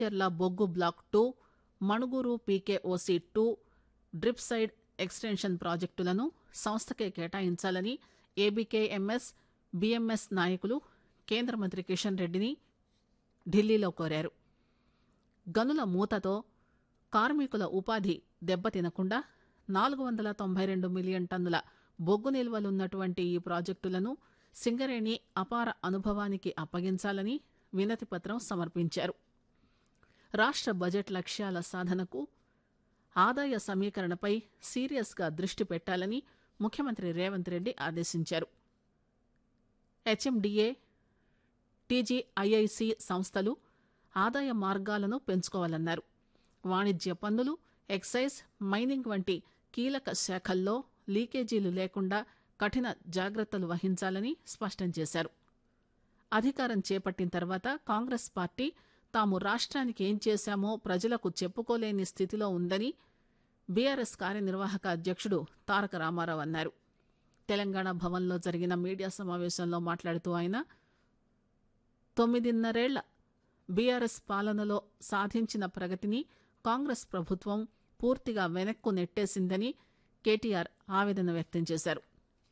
చెర్ల బొగ్గు block two Manuguru PKOC two drip side extension ప్రాజెక్టులను సంస్థకే కేటాయించాలని ఏబీకేఎంఎస్ బీఎంఎస్ నాయకులు కేంద్ర మంత్రి కిషన్ రెడ్డిని ఢిల్లీలో కోరారు గనుల మూతతో కార్మికుల ఉపాధి దెబ్బతినకుండా నాలుగు వందల తొంభై రెండు మిలియన్ టన్నుల బొగ్గు నిల్వలున్నటువంటి ఈ ప్రాజెక్టులను సింగరేణి అపార అనుభవానికి అప్పగించాలని వినతిపత్రం సమర్పించారు రాష్ట్ర బడ్జెట్ లక్ష్యాల సాధనకు ఆదాయ సమీకరణపై సీరియస్గా దృష్టి పెట్టాలని ముఖ్యమంత్రి రేవంత్ రెడ్డి ఆదేశించారు హెచ్ఎండిఏ టీజీఐఐసి సంస్థలు ఆదాయ మార్గాలను పెంచుకోవాలన్నారు వాణిజ్య పన్నులు ఎక్సైజ్ మైనింగ్ వంటి కీలక శాఖల్లో లీకేజీలు లేకుండా కఠిన జాగ్రత్తలు వహించాలని స్పష్టం చేశారు అధికారం చేపట్టిన తర్వాత కాంగ్రెస్ పార్టీ తాము రాష్ట్రానికి ఏం చేశామో ప్రజలకు చెప్పుకోలేని స్థితిలో ఉందని బీఆర్ఎస్ కార్యనిర్వాహక అధ్యక్షుడు తారక రామారావు అన్నారు తెలంగాణ భవన్లో జరిగిన మీడియా సమావేశంలో మాట్లాడుతూ ఆయన తొమ్మిదిన్నరేళ్ల బీఆర్ఎస్ పాలనలో సాధించిన ప్రగతిని కాంగ్రెస్ ప్రభుత్వం పూర్తిగా వెనక్కు నెట్టేసిందని కేటీఆర్ ఆవేదన వ్యక్తం చేశారు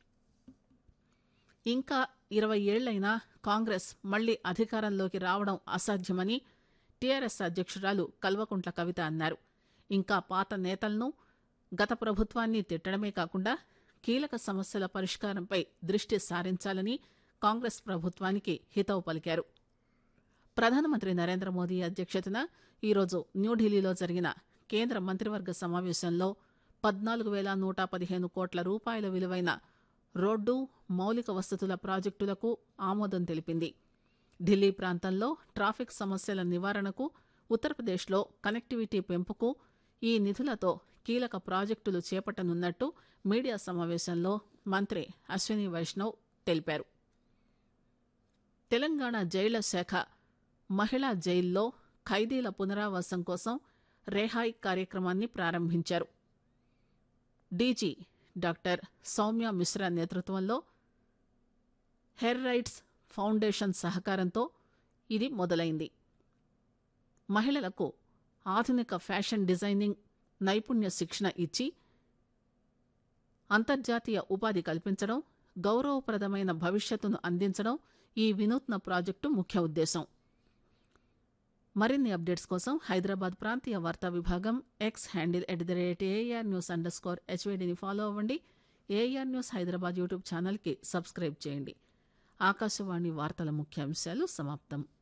ఇంకా ఇరవై ఏళ్లైనా కాంగ్రెస్ మళ్లీ అధికారంలోకి రావడం అసాధ్యమని టీఆర్ఎస్ అధ్యక్షురాలు కల్వకుంట్ల కవిత అన్నారు ఇంకా పాత నేతలను గత ప్రభుత్వాన్ని తిట్టడమే కాకుండా కీలక సమస్యల పరిష్కారంపై దృష్టి సారించాలని కాంగ్రెస్ ప్రభుత్వానికి హితవు పలికారు ప్రధానమంత్రి నరేంద్ర మోదీ అధ్యక్షతన ఈరోజు న్యూఢిల్లీలో జరిగిన కేంద్ర మంత్రివర్గ సమావేశంలో పద్నాలుగు వేల నూట పదిహేను కోట్ల రూపాయల విలువైన రోడ్డు మౌలిక వసతుల ప్రాజెక్టులకు ఆమోదం తెలిపింది ఢిల్లీ ప్రాంతంలో ట్రాఫిక్ సమస్యల నివారణకు ఉత్తరప్రదేశ్లో కనెక్టివిటీ పెంపుకు ఈ నిధులతో కీలక ప్రాజెక్టులు చేపట్టనున్నట్టు మీడియా సమావేశంలో మంత్రి అశ్విని వైష్ణవ్ తెలిపారు తెలంగాణ జైళ్ల శాఖ మహిళా జైల్లో ఖైదీల పునరావాసం కోసం రేహాయ్ కార్యక్రమాన్ని ప్రారంభించారు డీజీ డాక్టర్ సౌమ్య మిశ్రా నేతృత్వంలో హెర్ రైట్స్ ఫౌండేషన్ సహకారంతో ఇది మొదలైంది మహిళలకు ఆధునిక ఫ్యాషన్ డిజైనింగ్ నైపుణ్య శిక్షణ ఇచ్చి అంతర్జాతీయ ఉపాధి కల్పించడం గౌరవప్రదమైన భవిష్యత్తును అందించడం ఈ వినూత్న ప్రాజెక్టు ముఖ్య ఉద్దేశం మరిన్ని అప్డేట్స్ కోసం హైదరాబాద్ ప్రాంతీయ వార్తా విభాగం X handle at the rate AR news underscore హెచ్వేడిని ఫాలో అవ్వండి ఏఆర్ న్యూస్ హైదరాబాద్ యూట్యూబ్ ఛానల్కి సబ్స్క్రైబ్ చేయండి ఆకాశవాణి వార్తల ముఖ్యాంశాలు సమాప్తం